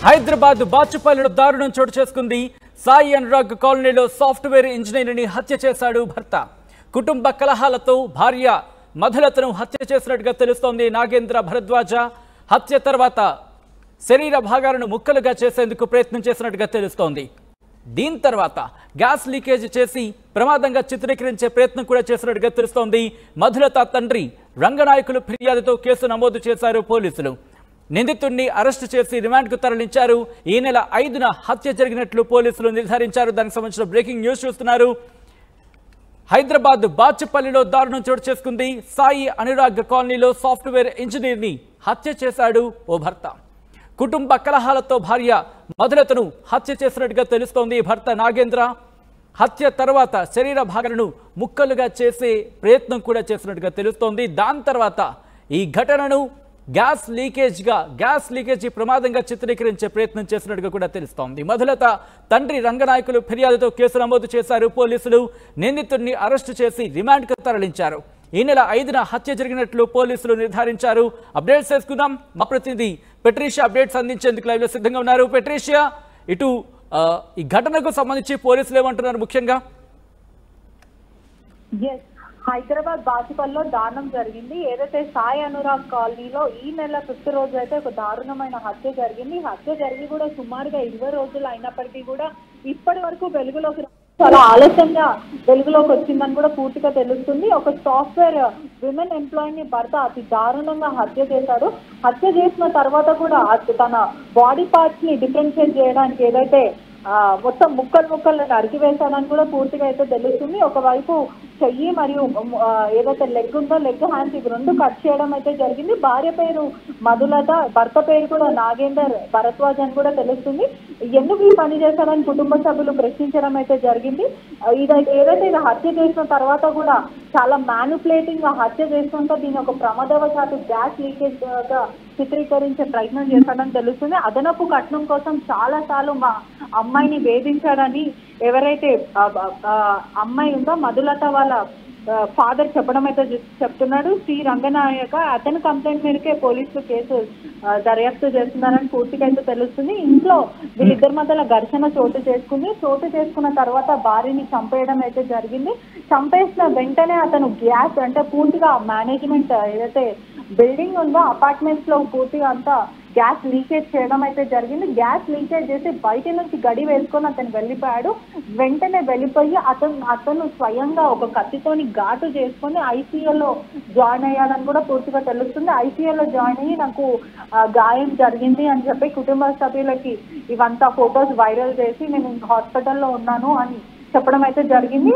హైదరాబాద్ బాచుపల్లిలో దారుణం చోటు చేసుకుంది సాయి అనురాగ్ కాలనీలో సాఫ్ట్వేర్ ఇంజనీర్ని హత్య చేశాడు భర్త కుటుంబ కలహాలతో భార్య మధులతను హత్య చేసినట్టుగా తెలుస్తోంది నాగేంద్ర భరద్వాజ హత్య తర్వాత శరీర భాగాలను ముక్కలుగా చేసేందుకు ప్రయత్నం చేసినట్టుగా తెలుస్తోంది దీని తర్వాత గ్యాస్ లీకేజ్ చేసి ప్రమాదంగా చిత్రీకరించే ప్రయత్నం కూడా చేసినట్టుగా తెలుస్తోంది మధులత తండ్రి రంగనాయకులు ఫిర్యాదుతో కేసు నమోదు చేశారు పోలీసులు నిందితుడిని అరెస్టు చేసి రిమాండ్కు తరలించారు ఈ నెల ఐదున హత్య జరిగినట్లు పోలీసులు నిర్ధారించారు దానికి సంబంధించిన బ్రేకింగ్ న్యూస్ చూస్తున్నారు హైదరాబాద్ బాచుపల్లిలో దారుణం చోటు చేసుకుంది సాయి అనురాగ్ కాలనీలో సాఫ్ట్వేర్ ఇంజనీర్ని హత్య చేశాడు ఓ భర్త కుటుంబ కలహాలతో భార్య మధులతను హత్య చేసినట్టుగా తెలుస్తోంది భర్త నాగేంద్ర హత్య తర్వాత శరీర భాగాలను ముక్కలుగా చేసే ప్రయత్నం కూడా చేసినట్టుగా తెలుస్తోంది దాని తర్వాత ఈ ఘటనను గ్యాస్ లీకేజ్గా గ్యాస్ లీకేజీ ప్రమాదంగా చిత్రీకరించే ప్రయత్నం చేసినట్టుగా కూడా తెలుస్తోంది మధులత తండ్రి రంగనాయకులు ఫిర్యాదుతో కేసు నమోదు చేశారు పోలీసులు నిందితుడిని అరెస్టు చేసి రిమాండ్కు తరలించారు ఈ నెల ఐదున హత్య జరిగినట్లు పోలీసులు నిర్ధారించారు అప్డేట్స్ చేసుకుందాం మా ప్రతినిధి పెట్రీషియా అప్డేట్స్ అందించేందుకు లైవ్లో సిద్ధంగా ఉన్నారు పెట్రీషియా ఇటు ఆ, ఈ ఘటనకు సంబంధించి పోలీసులు ఏమంటున్నారు ముఖ్యంగా ఎస్ హైదరాబాద్ బాచుపల్లిలో దారుణం జరిగింది ఏదైతే సాయి అనురాగ్ కాలనీలో ఈ నెల ఫిఫ్త్ రోజు అయితే ఒక దారుణమైన హత్య జరిగింది ఈ హత్య జరిగి కూడా సుమారుగా ఇరవై రోజులు అయినప్పటికీ కూడా ఇప్పటి వరకు వెలుగులోకి రా- చాలా ఆలస్యంగా వెలుగులోకి వచ్చిందని కూడా పూర్తిగా తెలుస్తుంది ఒక సాఫ్ట్వేర్ విమెన్ ఎంప్లాయీని భర్త అతి దారుణంగా హత్య చేశాడు హత్య చేసిన తర్వాత కూడా అత- తన బాడీ పార్ట్స్ ని డిఫరెన్షియేట్ చేయడానికి ఏదైతే ఆ, మొత్తం ముక్కలు ముక్కలు నరికి వేశాడని కూడా పూర్తిగా అయితే తెలుస్తుంది ఒకవైపు చెయ్యి మరియు మ్, ఆ, ఏదైతే లెగ్ ఉందో లెగ్ హ్యాండ్స్ ఇవి రెండు కట్ చేయడం అయితే జరిగింది భార్య పేరు మధులత భర్త పేరు కూడా నాగేందర్ భరద్వాజ్ అని కూడా తెలుస్తుంది ఎందుకు ఈ పని చేశాడని కుటుంబ సభ్యులు ప్రశ్నించడం అయితే జరిగింది ఆ, ఇదైతే ఏదైతే ఇది హత్య చేసిన తర్వాత కూడా చాలా మ్యానుపులేటింగ్ గా హత్య చేస్తుంటే దీని ఒక ప్రమాదవశాత్తు గ్యాస్ లీకేజ్ గా చిత్రీకరించే ప్రయత్నం చేశాడని తెలుస్తుంది అదనపు కట్నం కోసం చాలా సార్లు మా అమ్మాయిని వేధించాడని ఎవరైతే ఆ, ఆ, అమ్మాయి ఉందో మధులత వాళ్ళ ఫాదర్ చెప్పడం అయితే చెప్- చెప్తున్నాడు శ్రీ రంగనాయక అతని కంప్లైంట్ మేరకే పోలీసులు కేసు ఆ, దర్యాప్తు చేస్తున్నారని పూర్తిగా అయితే తెలుస్తుంది ఇంట్లో వీళ్ళిద్దరి మధ్యలో ఘర్షణ చోటు చేసుకుంది చోటు చేసుకున్న తర్వాత భార్యని చంపేయడం అయితే జరిగింది చంపేసిన వెంటనే అతను గ్యాస్ అంటే పూర్తిగా మేనేజ్మెంట్ ఏదైతే బిల్డింగ్ ఉందో అపార్ట్మెంట్స్ లో పూర్తిగా అంతా గ్యాస్ లీకేజ్ చేయడం అయితే జరిగింది గ్యాస్ లీకేజ్ చేసి బయట నుంచి గడి వేసుకొని అతను వెళ్ళిపోయాడు వెంటనే వెళ్ళిపోయి అతను అతను స్వయంగా ఒక కత్తితోని ఘాటు చేసుకొని ఐసీయూలో జాయిన్ అయ్యాడని కూడా పూర్తిగా తెలుస్తుంది ఐసీయూలో జాయిన్ అయ్యి నాకు ఆ, గాయం జరిగింది అని చెప్పి కుటుంబ సభ్యులకి ఇవంతా ఫొటోస్ వైరల్ చేసి నేను హాస్పిటల్లో ఉన్నాను అని చెప్పడం అయితే జరిగింది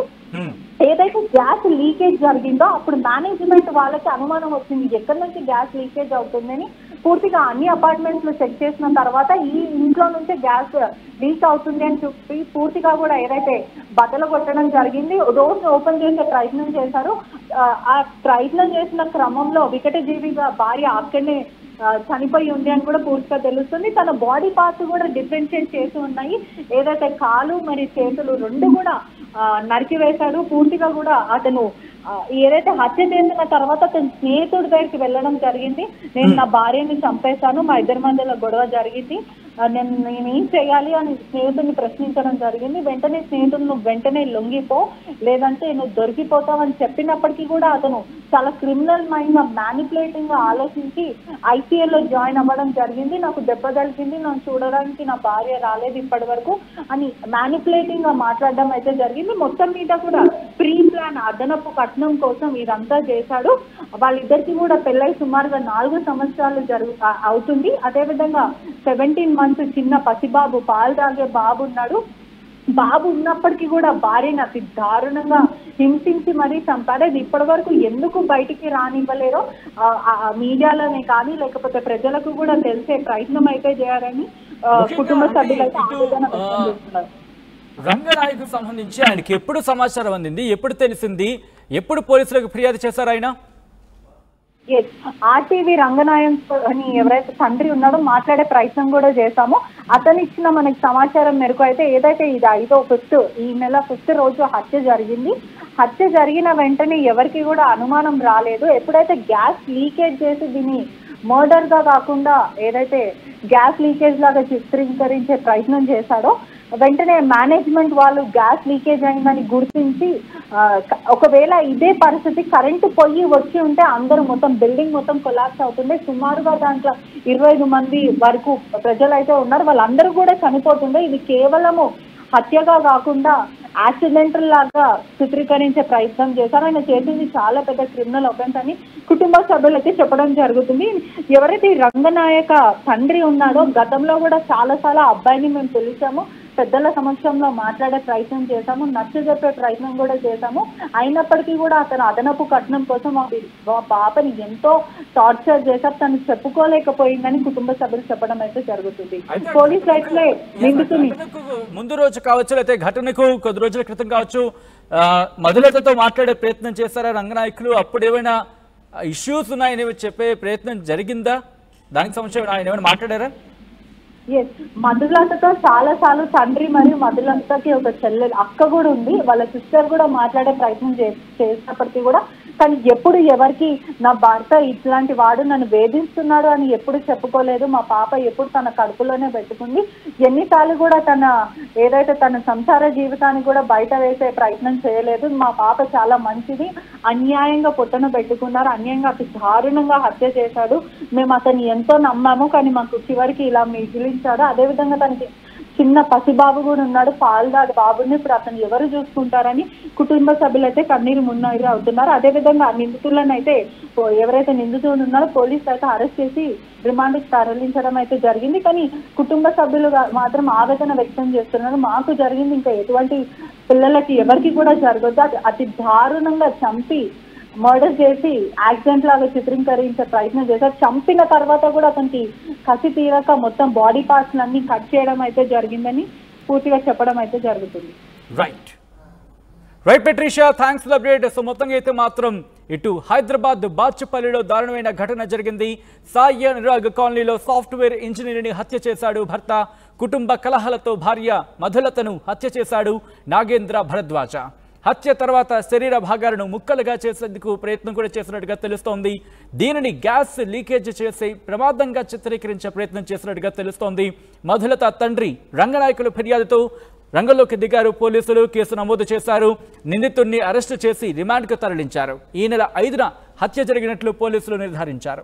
ఏదైతే గ్యాస్ లీకేజ్ జరిగిందో అప్పుడు మేనేజ్మెంట్ వాళ్ళకి అనుమానం వచ్చింది ఎక్కడి నుంచి గ్యాస్ లీకేజ్ అవుతుందని పూర్తిగా అన్ని అపార్ట్మెంట్స్ లో చెక్ చేసిన తర్వాత ఈ ఇంట్లో నుంచే గ్యాస్ లీక్ అవుతుంది అని చెప్పి పూర్తిగా కూడా ఏదైతే బద్దలు కొట్టడం జరిగింది డోర్స్ ఓపెన్ చేసే ప్రయత్నం చేశారు ఆ, ఆ ప్రయత్నం చేసిన క్రమంలో వికటజీవిగా భార్య అక్కడనే ఆ, చనిపోయి ఉంది అని కూడా పూర్తిగా తెలుస్తుంది తన బాడీ పార్ట్స్ కూడా డిఫరెన్షియేట్ చేసి ఉన్నాయి ఏదైతే కాలు మరి చేతులు రెండు కూడా ఆ, నరికివేశాడు పూర్తిగా కూడా అతను ఆ, ఏదైతే హత్య చేసిన తర్వాత అతని స్నేహితుడి దగ్గరికి వెళ్ళడం జరిగింది నేను నా భార్యని చంపేశాను మా ఇద్దరి మధ్యలో గొడవ జరిగింది ఆ, నేను నేను ఏం చేయాలి అని స్నేహితుడిని ప్రశ్నించడం జరిగింది వెంటనే స్నేహితుడు నువ్వు వెంటనే లొంగిపో లేదంటే నువ్వు దొరికిపోతావు అని చెప్పినప్పటికీ కూడా అతను చాలా క్రిమినల్ మైండ్ గా మ్యానిపులేటింగ్ గా ఆలోచించి ఐసీఏలో జాయిన్ అవ్వడం జరిగింది నాకు దెబ్బ తగిలింది నన్ను చూడడానికి నా భార్య రాలేదు ఇప్పటి వరకు అని మ్యానిపులేటింగ్ గా మాట్లాడడం అయితే జరిగింది మొత్తం మీద కూడా ప్రీ ప్లాన్ అదనపు కట్నం కోసం ఇదంతా చేశాడు వాళ్ళిద్దరికి కూడా పెళ్ళై సుమారుగా నాలుగు సంవత్సరాలు జరుగు ఆ- అవుతుంది అదేవిధంగా సెవెంటీన్ మంత్స్ చిన్న పసిబాబు పాలు తాగే బాబు ఉన్నాడు బాబు ఉన్నప్పటికీ కూడా భార్యని అతి దారుణంగా హింసించి మరీ చంపారు అది ఇప్పటి వరకు ఎందుకు బయటికి రానివ్వలేరో ఆ, ఆ, ఆ మీడియాలోనే కానీ లేకపోతే ప్రజలకు కూడా తెలిసే ప్రయత్నం అయితే చేయాలని ఆ, ముఖ్యంగా కుటుంబ అంటే సభ్యులైతే ఇటు, ఆవేదన ఆ, వ్యక్తం చేస్తున్నారు రంగనాయకు సంబంధించి ఆయనకి ఎప్పుడు సమాచారం అందింది ఎప్పుడు తెలిసింది ఎప్పుడు పోలీసులకు ఫిర్యాదు చేశారు ఆయన ఎస్ ఆర్టీవీ రంగనాయన్ అని ఎవరైతే తండ్రి ఉన్నాడో మాట్లాడే ప్రయత్నం కూడా చేశాము అతను ఇచ్చిన మనకి సమాచారం మేరకు అయితే ఏదైతే ఇది ఐదో ఫిఫ్త్ ఈ నెల ఫిఫ్త్ రోజు హత్య జరిగింది హత్య జరిగిన వెంటనే ఎవరికి కూడా అనుమానం రాలేదు ఎప్పుడైతే గ్యాస్ లీకేజ్ చేసి దీన్ని మర్డర్ గా కాకుండా ఏదైతే గ్యాస్ లీకేజ్ లాగా చిత్రీకరించే ప్రయత్నం చేశాడో వెంటనే మేనేజ్మెంట్ వాళ్ళు గ్యాస్ లీకేజ్ అయిందని గుర్తించి ఆ, క- ఒకవేళ ఇదే పరిస్థితి కరెంటు పొయ్యి వచ్చి ఉంటే అందరూ మొత్తం బిల్డింగ్ మొత్తం కొలాప్స్ అవుతుండే సుమారుగా దాంట్లో ఇరవై ఐదు మంది వరకు ప్రజలైతే ఉన్నారు వాళ్ళందరూ కూడా చనిపోతుండే ఇది కేవలము హత్యగా కాకుండా యాక్సిడెంటల్ లాగా చిత్రీకరించే ప్రయత్నం చేశారు ఆయన చేసింది చాలా పెద్ద క్రిమినల్ ఒఫెన్స్ అని కుటుంబ సభ్యులైతే చెప్పడం జరుగుతుంది ఎవరైతే ఈ రంగనాయక తండ్రి ఉన్నాడో గతంలో కూడా చాలా చాలా అబ్బాయిని మేము పిలిచాము పెద్దల సమక్షంలో మాట్లాడే ప్రయత్నం చేశాము నచ్చజెప్పే ప్రయత్నం కూడా చేశాము అయినప్పటికీ కూడా అతను అదనపు కట్నం కోసం మా బి- మా పాపని ఎంతో టార్చర్ చేశారు తను చెప్పుకోలేకపోయిందని కుటుంబ సభ్యులు చెప్పడం అయితే జరుగుతుంది అయితే పోలీస్ అయితే నిందితుని ఘటనకు ముందు రోజు కావచ్చు లేకపోతే ఘటనకు కొద్ది రోజుల క్రితం కావచ్చు ఆ, మధులతతో మాట్లాడే ప్రయత్నం చేశారా రంగనాయకులు అప్పుడు ఏమైనా ఇష్యూస్ ఉన్నాయని చెప్పే ప్రయత్నం జరిగిందా దానికి సంబంధించి ఆయన ఏమైనా మాట్లాడారా ఎస్ మధులతతో చాలా సార్లు తండ్రి మరియు మధులతకి ఒక చెల్లెలు అక్క కూడా ఉంది వాళ్ళ సిస్టర్ కూడా మాట్లాడే ప్రయత్నం చే చేసినప్పటికీ కూడా కానీ ఎప్పుడు ఎవరికి నా భర్త ఇట్లాంటి వాడు నన్ను వేధిస్తున్నాడు అని ఎప్పుడు చెప్పుకోలేదు మా పాప ఎప్పుడు తన కడుపులోనే పెట్టుకుంది ఎన్నిసార్లు కూడా తన ఏదైతే తన సంసార జీవితాన్ని కూడా బయట వేసే ప్రయత్నం చేయలేదు మా పాప చాలా మంచిది అన్యాయంగా పుట్టను పెట్టుకున్నారు అన్యాయంగా అతి దారుణంగా హత్య చేశాడు మేము అతన్ని ఎంతో నమ్మాము కానీ మాకు చివరికి ఇలా మిగిలించాడు అదేవిధంగా తనకి చిన్న పసిబాబు కూడా ఉన్నాడు పాల్దాడు బాబుని ఇప్పుడు అతను ఎవరు చూసుకుంటారని కుటుంబ సభ్యులైతే కన్నీరు మున్నీరు అవుతున్నారు అదేవిధంగా నిందితులను అయితే పో- ఎవరైతే నిందితులు ఉన్నారో పోలీసులు అయితే అరెస్ట్ చేసి రిమాండ్కి తరలించడం అయితే జరిగింది కానీ కుటుంబ సభ్యులు గా- మాత్రం ఆవేదన వ్యక్తం చేస్తున్నారు మాకు జరిగింది ఇంకా ఎటువంటి పిల్లలకి ఎవరికి కూడా జరగదు అది అతి దారుణంగా చంపి మర్డర్ చేసి యాక్సిడెంట్ లాగా చిత్రీకరించే ప్రయత్నం చేశారు చంపిన తర్వాత కూడా అతనికి కసి తీరక మొత్తం బాడీ పార్ట్స్ అన్ని కట్ చేయడం అయితే జరిగిందని పూర్తిగా చెప్పడం అయితే జరుగుతుంది right right Patricia thanks for update so మొత్తంగా అయితే మాత్రం ఇటు హైదరాబాద్ బాచుపల్లిలో దారుణమైన ఘటన జరిగింది సాయి అనురాగ్ కాలనీలో సాఫ్ట్వేర్ ఇంజనీర్ని హత్య చేశాడు భర్త కుటుంబ కలహాలతో భార్య మధులతను హత్య చేశాడు నాగేంద్ర భరద్వాజ హత్య తర్వాత శరీర భాగాలను ముక్కలుగా చేసేందుకు ప్రయత్నం కూడా చేసినట్టుగా తెలుస్తోంది దీనిని గ్యాస్ లీకేజ్ చేసి ప్రమాదంగా చిత్రీకరించే ప్రయత్నం చేసినట్టుగా తెలుస్తోంది మధులత తండ్రి రంగనాయకుల ఫిర్యాదుతో రంగంలోకి దిగారు పోలీసులు కేసు నమోదు చేశారు నిందితుడిని అరెస్టు చేసి రిమాండ్కు తరలించారు ఈ నెల ఐదున హత్య జరిగినట్లు పోలీసులు నిర్ధారించారు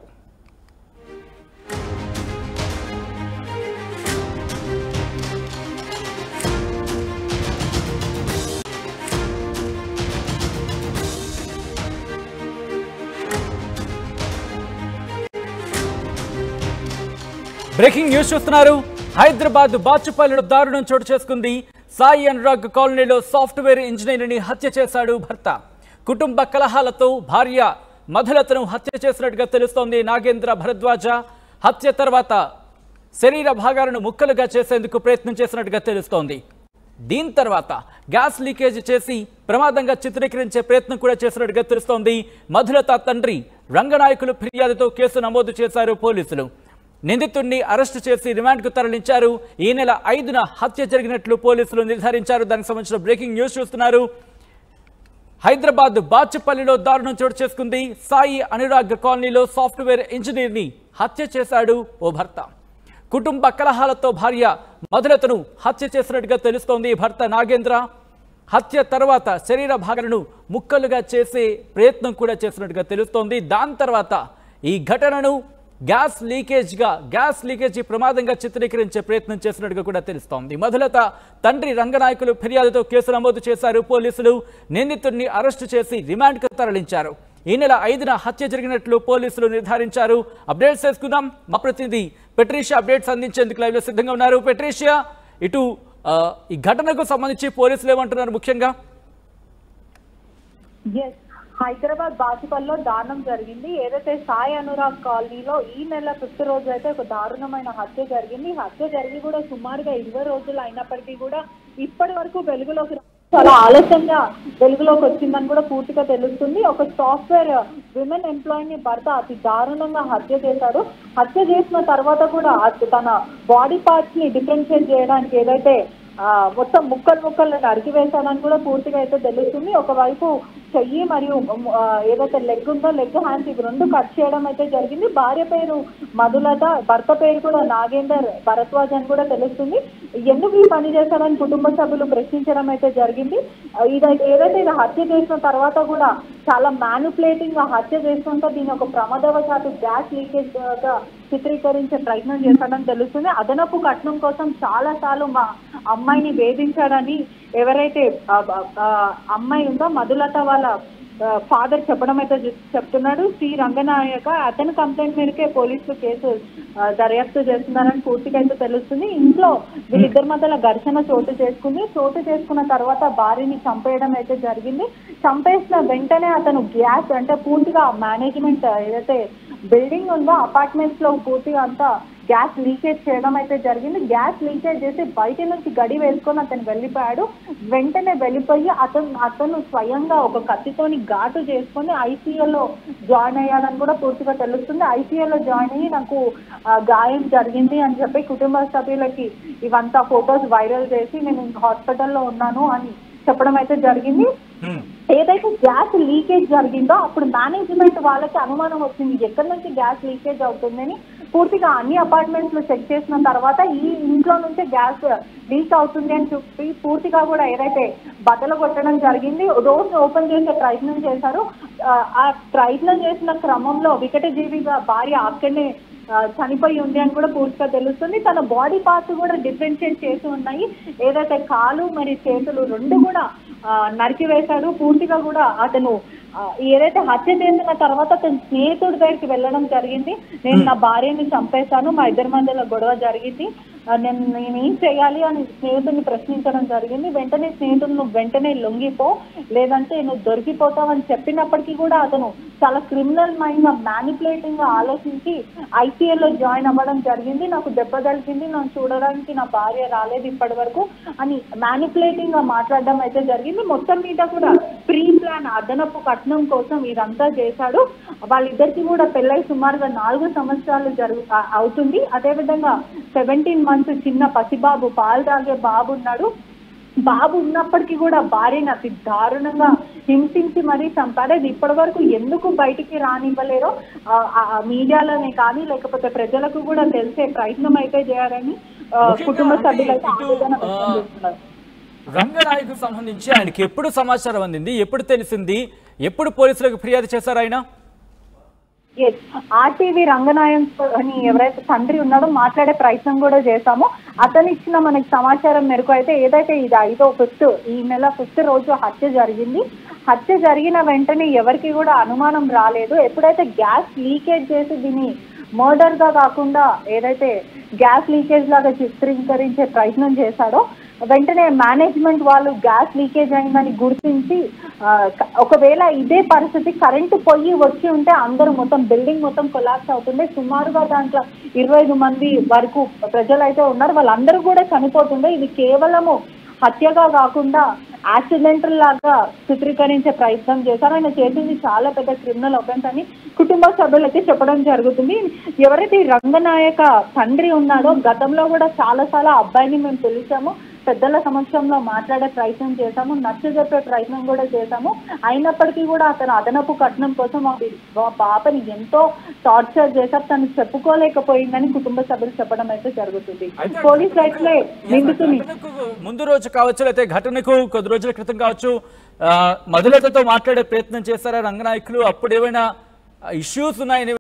బ్రేకింగ్ న్యూస్ చూస్తున్నారు హైదరాబాద్ బాచుపల్లిలో దారుణం చోటు చేసుకుంది సాయి అనురాగ్ కాలనీలో సాఫ్ట్వేర్ ఇంజనీర్ని హత్య చేశాడు భర్త కుటుంబ కలహాలతో భార్య మధులతను హత్య చేసినట్టుగా తెలుస్తోంది నాగేంద్ర భరద్వాజ హత్య తర్వాత శరీర భాగాలను ముక్కలుగా చేసేందుకు ప్రయత్నం చేసినట్టుగా తెలుస్తోంది దీని తర్వాత గ్యాస్ లీకేజ్ చేసి ప్రమాదంగా చిత్రీకరించే ప్రయత్నం కూడా చేసినట్టుగా తెలుస్తోంది మధులత తండ్రి రంగనాయకులు ఫిర్యాదుతో కేసు నమోదు చేశారు పోలీసులు నిందితుడిని అరెస్టు చేసి రిమాండ్కు తరలించారు ఈ నెల ఐదున హత్య జరిగినట్లు పోలీసులు నిర్ధారించారు దానికి సంబంధించిన బ్రేకింగ్ న్యూస్ చూస్తున్నారు హైదరాబాద్ బాచుపల్లిలో దారుణం చోటు చేసుకుంది సాయి అనురాగ్ కాలనీలో సాఫ్ట్వేర్ ఇంజనీర్ని హత్య చేశాడు ఓ భర్త కుటుంబ కలహాలతో భార్య మధులతను హత్య చేసినట్టుగా తెలుస్తోంది భర్త నాగేంద్ర హత్య తర్వాత శరీర భాగాలను ముక్కలుగా చేసే ప్రయత్నం కూడా చేసినట్టుగా తెలుస్తోంది దాని తర్వాత ఈ ఘటనను గ్యాస్ లీకేజ్గా గ్యాస్ లీకేజీ ప్రమాదంగా చిత్రీకరించే ప్రయత్నం చేసినట్టుగా కూడా తెలుస్తోంది మొదలత తండ్రి రంగనాయకులు ఫిర్యాదుతో కేసు నమోదు చేశారు పోలీసులు నిందితుడిని అరెస్టు చేసి రిమాండ్కు తరలించారు ఈ నెల ఐదున హత్య జరిగినట్లు పోలీసులు నిర్ధారించారు అప్డేట్స్ చేసుకుందాం మా ప్రతినిధి పెట్రీషియా అప్డేట్స్ అందించేందుకు లైవ్లో సిద్ధంగా ఉన్నారు పెట్రీషియా ఇటు ఆ, ఈ ఘటనకు సంబంధించి పోలీసులు ఏమంటున్నారు ముఖ్యంగా ఎస్ హైదరాబాద్ బాచుపల్లో దారుణం జరిగింది ఏదైతే సాయి అనురాగ్ కాలనీలో ఈ నెల ఫిఫ్త్ రోజు అయితే ఒక దారుణమైన హత్య జరిగింది ఈ హత్య జరిగి కూడా సుమారుగా ఇరవై రోజులు అయినప్పటికీ కూడా ఇప్పటి వరకు వెలుగులోకి రా- చాలా ఆలస్యంగా వెలుగులోకి వచ్చిందని కూడా పూర్తిగా తెలుస్తుంది ఒక సాఫ్ట్వేర్ విమెన్ ఎంప్లాయీని భర్త అతి దారుణంగా హత్య చేశాడు హత్య చేసిన తర్వాత కూడా అత- తన బాడీ పార్ట్స్ ని డిఫరెన్షియేట్ చేయడానికి ఏదైతే ఆ, మొత్తం ముక్కలు ముక్కలు నరికి వేశాడని కూడా పూర్తిగా అయితే తెలుస్తుంది ఒకవైపు చెయ్యి మరియు ఆ, ఏదైతే లెగ్ ఉందో లెగ్ హ్యాండ్స్ ఇవి రెండు కట్ చేయడం అయితే జరిగింది భార్య పేరు మధులత భర్త పేరు కూడా నాగేందర్ భరద్వాజ్ అని కూడా తెలుస్తుంది ఎందుకు ఈ పని చేశారని కుటుంబ సభ్యులు ప్రశ్నించడం అయితే జరిగింది ఆ, ఇదైతే ఏదైతే ఇది హత్య చేసిన తర్వాత కూడా చాలా మ్యానుపులేటింగ్ గా హత్య చేస్తుంటే దీని ఒక ప్రమాదవశాత్తు గ్యాస్ లీకేజ్ గా చిత్రీకరించే ప్రయత్నం చేశాడని తెలుస్తుంది అదనపు కట్నం కోసం చాలా సార్లు మా అమ్మాయిని వేధించాడని ఎవరైతే ఆ, ఆ, అమ్మాయి ఉందో మధులత వాళ్ళ ఫాదర్ చెప్పడం అయితే చెప్- చెప్తున్నాడు శ్రీ రంగనాయక అతని కంప్లైంట్ మేరకే పోలీసులు కేసు ఆ, దర్యాప్తు చేస్తున్నారని పూర్తిగా అయితే తెలుస్తుంది ఇంట్లో వీళ్ళిద్దరి మధ్యలో ఘర్షణ చోటు చేసుకుంది చోటు చేసుకున్న తర్వాత భార్యని చంపేయడం అయితే జరిగింది చంపేసిన వెంటనే అతను గ్యాస్ అంటే పూర్తిగా మేనేజ్మెంట్ ఏదైతే బిల్డింగ్ ఉందో అపార్ట్మెంట్స్ లో పూర్తిగా అంతా గ్యాస్ లీకేజ్ చేయడం అయితే జరిగింది గ్యాస్ లీకేజ్ చేసి బయట నుంచి గడి వేసుకొని అతను వెళ్ళిపోయాడు వెంటనే వెళ్ళిపోయి అతను అతను స్వయంగా ఒక కత్తితోని ఘాటు చేసుకొని ఐసీయూలో జాయిన్ అయ్యాడని కూడా పూర్తిగా తెలుస్తుంది ఐసీయూలో జాయిన్ అయ్యి నాకు ఆ, గాయం జరిగింది అని చెప్పి కుటుంబ సభ్యులకి ఇవంతా ఫొటోస్ వైరల్ చేసి నేను హాస్పిటల్లో ఉన్నాను అని చెప్పడం అయితే జరిగింది ఏదైతే గ్యాస్ లీకేజ్ జరిగిందో అప్పుడు మేనేజ్మెంట్ వాళ్ళకి అనుమానం వచ్చింది ఎక్కడి నుంచి గ్యాస్ లీకేజ్ అవుతుందని పూర్తిగా అన్ని అపార్ట్మెంట్స్ లో చెక్ చేసిన తర్వాత ఈ ఇంట్లో నుంచే గ్యాస్ లీక్ అవుతుంది అని చెప్పి పూర్తిగా కూడా ఏదైతే బద్దలు కొట్టడం జరిగింది రోజు ఓపెన్ చేసే ప్రయత్నం చేశారు ఆ, ఆ ప్రయత్నం చేసిన క్రమంలో వికటజీవిగా భార్య అక్కడనే ఆ, చనిపోయి ఉంది అని కూడా పూర్తిగా తెలుస్తుంది తన బాడీ పార్ట్స్ కూడా డిఫరెన్షియేట్ చేసి ఉన్నాయి ఏదైతే కాలు మరి చేతులు రెండు కూడా ఆ, నరికివేశాడు పూర్తిగా కూడా అతను ఆ, ఏదైతే హత్య చేసిన తర్వాత అతని స్నేహితుడి దగ్గరికి వెళ్ళడం జరిగింది నేను నా భార్యని చంపేశాను మా ఇద్దరి మధ్యలో గొడవ జరిగింది ఆ, నేను నేను ఏం చేయాలి అని స్నేహితుడిని ప్రశ్నించడం జరిగింది వెంటనే స్నేహితుడు నువ్వు వెంటనే లొంగిపో లేదంటే నువ్వు దొరికిపోతావు అని చెప్పినప్పటికీ కూడా అతను చాలా క్రిమినల్ మైండ్ గా మ్యానిపులేటింగ్ గా ఆలోచించి ICL లో జాయిన్ అవ్వడం జరిగింది నాకు దెబ్బ తగిలింది నన్ను చూడడానికి నా భార్య రాలేదు ఇప్పటి వరకు అని మ్యానిపులేటింగ్ గా మాట్లాడడం అయితే జరిగింది మొత్తం మీద కూడా ప్రీ ప్లాన్ అదనపు కట్నం కోసం ఇదంతా చేశాడు వాళ్ళిద్దరికి కూడా పెళ్ళై సుమారుగా నాలుగు సంవత్సరాలు జరుగు ఆ- అవుతుంది అదేవిధంగా సెవెంటీన్ మంత్స్ చిన్న పసిబాబు పాలు తాగే బాబు ఉన్నాడు బాబు ఉన్నప్పటికీ కూడా భార్యని అతి దారుణంగా హింసించి మరీ చంపారు అది ఇప్పటి వరకు ఎందుకు బయటికి రానివ్వలేరో ఆ, ఆ, మీడియాలోనే కానీ లేకపోతే ప్రజలకు కూడా తెలిసే ప్రయత్నం అయితే చేయాలని ఆ, ముఖ్యంగా కుటుంబ అంటే సభ్యులైతే ఇటు, ఆవేదన ఆ, వ్యక్తం చేస్తున్నారు రంగనాయకు సంబంధించి ఆయనకి ఎప్పుడు సమాచారం అందింది ఎప్పుడు తెలిసింది ఎప్పుడు పోలీసులకు ఫిర్యాదు చేశారు ఆయన ఎస్ ఆర్టీవీ రంగనాయన్ అని ఎవరైతే తండ్రి ఉన్నాడో మాట్లాడే ప్రయత్నం కూడా చేశామో అతను ఇచ్చిన మనకి సమాచారం మేరకు అయితే ఏదైతే ఇది ఐదో ఫిఫ్త్ ఈ నెల ఫిఫ్త్ రోజు హత్య జరిగింది హత్య జరిగిన వెంటనే ఎవరికి కూడా అనుమానం రాలేదు ఎప్పుడైతే గ్యాస్ లీకేజ్ చేసి దీన్ని మర్డర్ గా కాకుండా ఏదైతే గ్యాస్ లీకేజ్ లాగా చిత్రీకరించే ప్రయత్నం చేశాడో వెంటనే మేనేజ్మెంట్ వాళ్ళు గ్యాస్ లీకేజ్ అయిందని గుర్తించి ఆ, క- ఒకవేళ ఇదే పరిస్థితి కరెంటు పొయ్యి వచ్చి ఉంటే అందరూ మొత్తం బిల్డింగ్ మొత్తం కొలాప్స్ అవుతుంది సుమారుగా దాంట్లో ఇరవై ఐదు మంది వరకు ప్రజలు అయితే ఉన్నారు వాళ్ళందరూ కూడా చనిపోతుండే ఇది కేవలము హత్యగా కాకుండా యాక్సిడెంటల్ లాగా చిత్రీకరించే ప్రయత్నం చేశారు ఆయన చేసింది చాలా పెద్ద క్రిమినల్ ఒఫెన్స్ అని కుటుంబ సభ్యులైతే చెప్పడం జరుగుతుంది ఎవరైతే ఈ రంగనాయక తండ్రి ఉన్నాడో గతంలో కూడా చాలా చాలా అబ్బాయిని మేము పిలిచాము పెద్దల సమక్షంలో మాట్లాడే ప్రయత్నం చేశాము నచ్చ చెప్పే ప్రయత్నం కూడా చేశాము అయినప్పటికీ కూడా అతను అదనపు కట్నం కోసం ఆ బి- ఆ పాపని ఎంతో టార్చర్ చేశారు తను చెప్పుకోలేకపోయిందని కుటుంబ సభ్యులు చెప్పడం అయితే జరుగుతుంది అయితే పోలీస్ రైట్లే నిందితుని ఘటనకు ముందు రోజు కావచ్చు లేకపోతే ఘటనకు కొద్ది రోజుల క్రితం కావచ్చు ఆ, మధులతతో మాట్లాడే ప్రయత్నం చేశారా రంగనాయకులు అప్పుడు ఏమైనా ఇష్యూస్ ఉన్నాయని